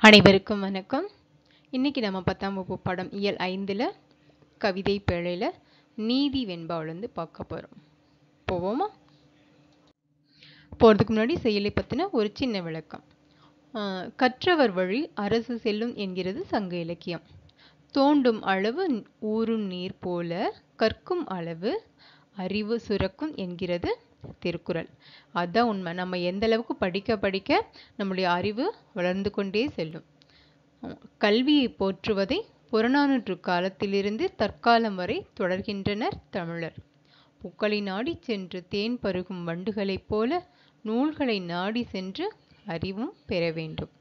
அனைவருக்கும் வணக்கம் இன்னைக்கு நம்ம பத்தாம் வகுப்பு படம் இயல் ஐந்தில் கவிதை பேழையில் நீதி வெண்பாவிலேருந்து பார்க்க போகிறோம் போவோமா போகிறதுக்கு முன்னாடி செயலை பற்றின ஒரு சின்ன விளக்கம் ஆஹ் கற்றவர் வழி அரசு செல்லும் என்கிறது சங்க இலக்கியம் தோண்டும் அளவு ஊறும் நீர் போல கற்கும் அளவு அறிவு சுரக்கும் என்கிறது திருக்குறள் அதுதான் உண்மை நம்ம எந்த அளவுக்கு படிக்க படிக்க நம்முடைய அறிவு வளர்ந்து கொண்டே செல்லும் கல்வியை போற்றுவதை புறநானூற்று காலத்திலிருந்து தற்காலம் வரை தொடர்கின்றனர் தமிழர் பூக்களை நாடி சென்று தேன் பருகும் வண்டுகளைப் போல நூல்களை நாடி சென்று அறிவும் பெற வேண்டும்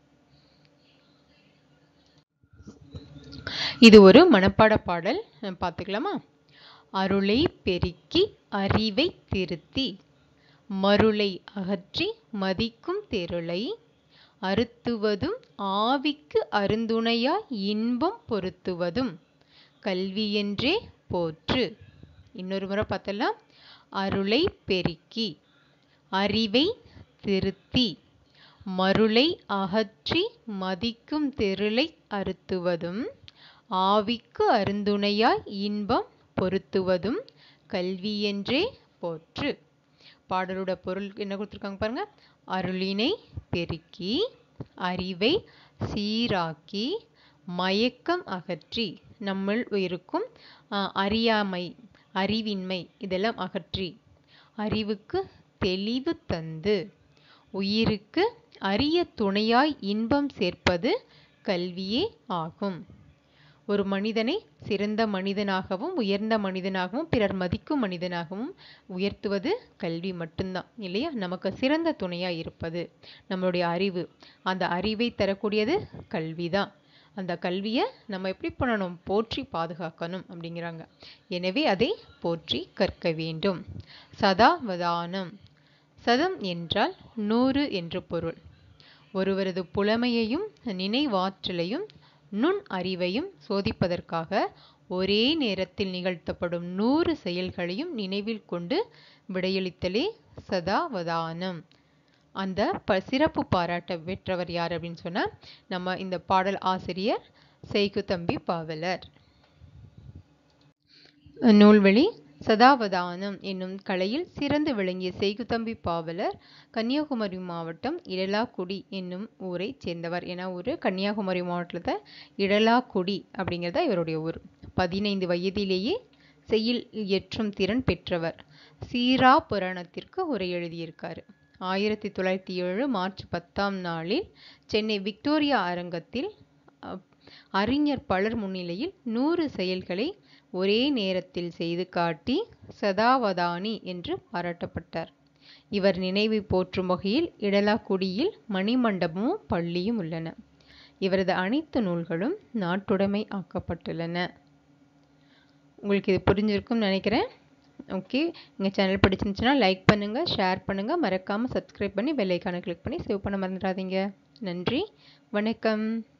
இது ஒரு மனப்பாட பாடல் பார்த்துக்கலாமா அருளை பெருக்கி அறிவை திருத்தி மருளை அகற்றி மதிக்கும் தெருளை அறுத்துவதும் ஆவிக்கு அருந்துணையாய் இன்பம் பொருத்துவதும் கல்வியென்றே போற்று இன்னொரு முறை பார்த்தலாம் அருளை பெருக்கி அறிவை திருத்தி மருளை அகற்றி மதிக்கும் தெருளை அறுத்துவதும் ஆவிக்கு அருந்துணையாய் இன்பம் பொருத்துவதும் கல்வியென்றே போற்று பாடலோட பொருள் என்ன கொடுத்துருக்காங்க பாருங்க அருளினை பெருக்கி அறிவை சீராக்கி மயக்கம் அகற்றி நம்மள் இருக்கும் அறியாமை அறிவின்மை இதெல்லாம் அகற்றி அறிவுக்கு தெளிவு தந்து உயிருக்கு அரிய துணையாய் இன்பம் சேர்ப்பது கல்வியே ஆகும் ஒரு மனிதனை சிறந்த மனிதனாகவும் உயர்ந்த மனிதனாகவும் பிறர் மதிக்கும் மனிதனாகவும் உயர்த்துவது கல்வி மட்டும்தான் இல்லையா நமக்கு சிறந்த துணையாக இருப்பது நம்மளுடைய அறிவு அந்த அறிவை தரக்கூடியது கல்வி தான் அந்த கல்வியை நம்ம எப்படி பண்ணணும் போற்றி பாதுகாக்கணும் அப்படிங்கிறாங்க எனவே அதை போற்றி கற்க வேண்டும் சதா வதானம் சதம் என்றால் நூறு என்று பொருள் ஒருவரது புலமையையும் நினைவாற்றலையும் நுண் அறிவையும் சோதிப்பதற்காக ஒரே நேரத்தில் நிகழ்த்தப்படும் நூறு செயல்களையும் நினைவில் கொண்டு விடையளித்தலே சதாவதானம் அந்த ப சிறப்பு பாராட்ட பெற்றவர் யார் அப்படின்னு சொன்னால் நம்ம இந்த பாடல் ஆசிரியர் செய்கு தம்பி பாவலர் நூல்வெளி சதாவதானம் என்னும் கலையில் சிறந்து விளங்கிய செய்குதம்பி பாவலர் கன்னியாகுமரி மாவட்டம் இடலாக்குடி என்னும் ஊரை சேர்ந்தவர் என ஊர் கன்னியாகுமரி மாவட்டத்தில் இடலாக்குடி அப்படிங்கிறத இவருடைய ஊர் பதினைந்து வயதிலேயே செய்யில் இயற்றும் திறன் பெற்றவர் சீரா புராணத்திற்கு உரை எழுதியிருக்காரு ஆயிரத்தி தொள்ளாயிரத்தி ஏழு மார்ச் பத்தாம் நாளில் சென்னை விக்டோரியா அரங்கத்தில் அறிஞர் பலர் முன்னிலையில் நூறு செயல்களை ஒரே நேரத்தில் செய்து காட்டி சதாவதானி என்று பாராட்டப்பட்டார் இவர் நினைவை போற்றும் வகையில் இடலாக்குடியில் மணிமண்டபமும் பள்ளியும் உள்ளன இவரது அனைத்து நூல்களும் நாட்டுடைமை ஆக்கப்பட்டுள்ளன உங்களுக்கு இது புரிஞ்சிருக்கும்னு நினைக்கிறேன் ஓகே எங்கள் சேனல் பிடிச்சிருந்துச்சுன்னா லைக் பண்ணுங்கள் ஷேர் பண்ணுங்கள் மறக்காமல் சப்ஸ்கிரைப் பண்ணி பெல் ஐக்கானை கிளிக் பண்ணி சேவ் பண்ண மறந்துடாதீங்க நன்றி வணக்கம்